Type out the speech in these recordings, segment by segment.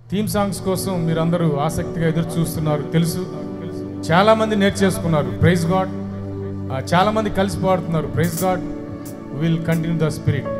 theme songs కోసం మీరందరూ ఆసక్తిగా ఎదురు చూస్తున్నారు తెలుసు చాలా మంది నేర్చేసుకున్నారు ప్రైజ్ గాడ్ చాలా మంది కలిసి పాడుతున్నారు praise God will continue the spirit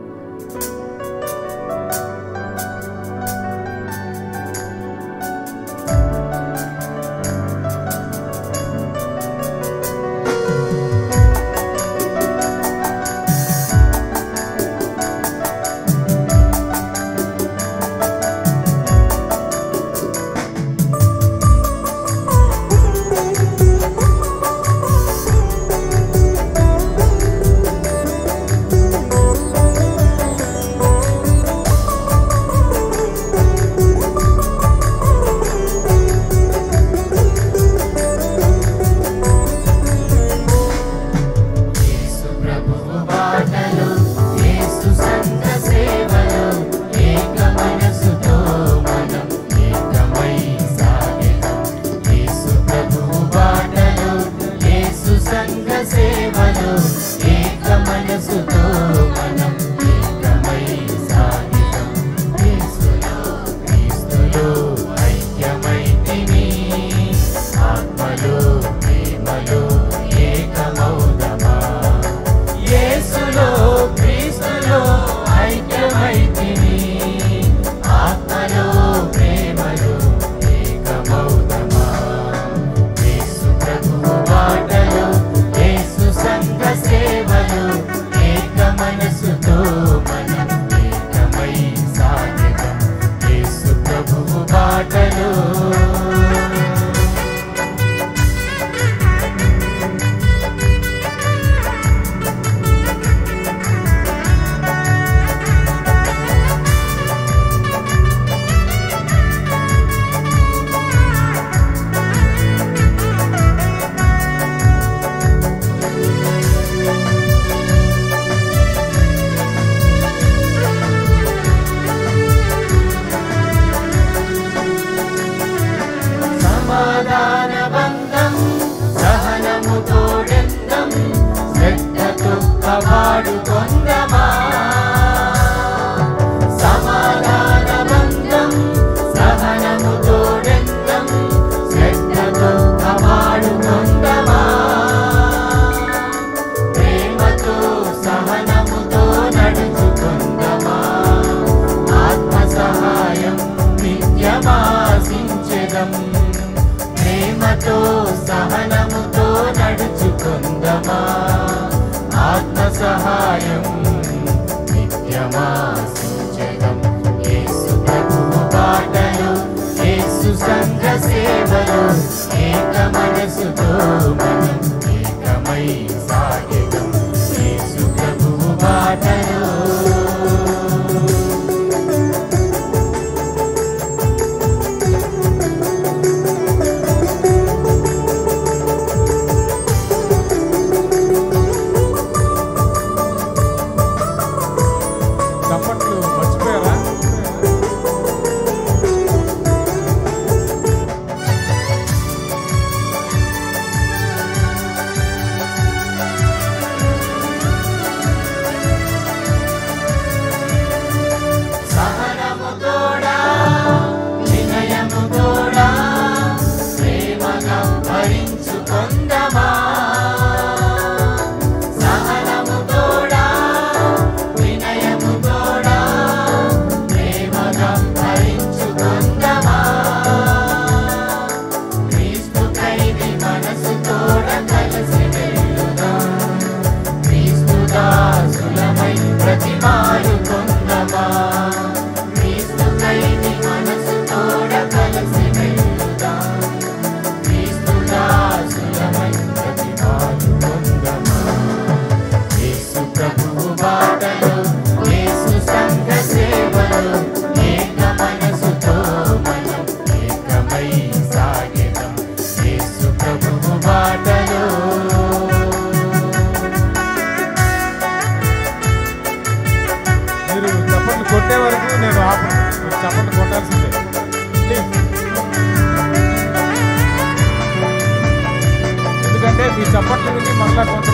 Yesu ప్రభువు బాటలు యేసు సంఘ సేవలు ఏక మనసుతో మనం ఏకమై సాగెదం యేసు ప్రభువు బాటలు యేసు సంఘ సేవలు ఏక మనసుతో మనం ఏకమై సాగెదం యేసులో క్రీస్తులో ఐక్యమైతిమి ఆత్మలో ప్రేమలో ఏకమౌదమా యేసులో క్రీస్తులో ఐక్యమైతిమి ఆత్మలో ప్రేమలో ఏకమౌదమా యేసు ప్రభువు బాటలు యేసు సంఘ సేవలు ఏక మనసుతో మనం ఏకమై సాగితం యేసు ప్రభువు బాటలు సమాధాన బంధం సహనము తోడెందం శ్రద్ధతో కవాడు కొందమా సమాధాన బంధం సహనము తోడెందం శ్రద్ధతో కవాడు కొందమా ప్రేమతో సహనముతో నడుచుకుందమా ఆత్మ సహాయం నిత్యమాసించెదం ప్రేమతో సహనముతో నడుచుకుందమా ఆత్మ సహాయం నిత్యమాసించెదం యేసు ప్రభువు బాటలు యేసు సంఘ సేవలు ఏక మనసుతో మనం ఏకమై సాగెదం యేసు ప్రభువు బాటలు చప్పట్లు మర్చిపోయారా సహనము తోడా వినయము తోడా ప్రేమగా భరించుకొందమా సహనము తోడా వినయము తోడా ప్రేమగా భరించుకొందమా క్రీస్తు ఖైది మనసు తోడ కలిసి వెళ్ళుదాం క్రీస్తు దాసులమై ప్రతిమాలు కొందమా క్రీస్తు కైని మనసు తోడ కలిసి వెళ్ళుదాం క్రీస్తు దాసులమై ప్రతిమాలు కొందమా యేసు ప్రభువు బాటలు యేసు సంఘ సేవలు ఏక మనసుతో మనం ఏకమై సాగెదం యేసు ప్రభువు బాటలు మీరు చప్పట్లు కొట్టే వరకు నేను ఆపను మీరు చప్పట్లు కొట్టాల్సిందే ప్లీజ్ ఎందుకంటే మీ చప్పట్ల నుండి మరలా కొంత